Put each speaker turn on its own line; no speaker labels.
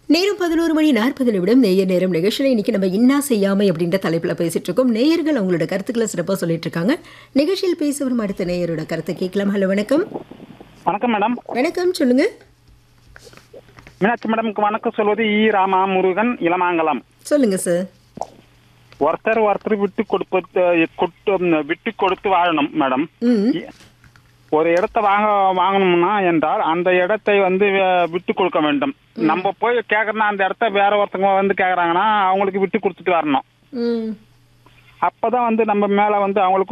நேரம் பதினோரு மணி நாற்பது நிமிடம் நேயர் நேரம் நிகழ்ச்சியில் இன்னைக்கு நம்ம இன்னா செய்யாமை அப்படின்ற தலைப்பில் பேசிட்டு இருக்கோம் நேயர்கள் அவங்களோட கருத்துக்களை சிறப்பாக சொல்லிட்டு இருக்காங்க நிகழ்ச்சியில் பேச வரும் அடுத்த நேயரோட கருத்தை கேட்கலாம் ஹலோ வணக்கம்
வணக்கம் மேடம்
வணக்கம் சொல்லுங்க
மீனாட்சி மேடம்க்கு வணக்கம் சொல்வது ஈ ராமா முருகன் இளமாங்கலம்
சொல்லுங்க சார்
ஒருத்தர் ஒருத்தர் விட்டு கொடுப்பது கொட்டு விட்டு கொடுத்து வாழணும் மேடம்
ம்
ஒரு இடத்த வாங்க வாங்கணும்னா என்றால் அந்த இடத்தை வந்து வே- விட்டு கொடுக்க வேண்டும் நம்ம போய் கேட்கறோம்னா அந்த இடத்த வேற ஒருத்தவங்க வந்து கேக்குறாங்கன்னா அவங்களுக்கு விட்டு கொடுத்துட்டு வரணும்
ம்
அப்பதான் வந்து நம்ம மேல வந்து அவங்களுக்கு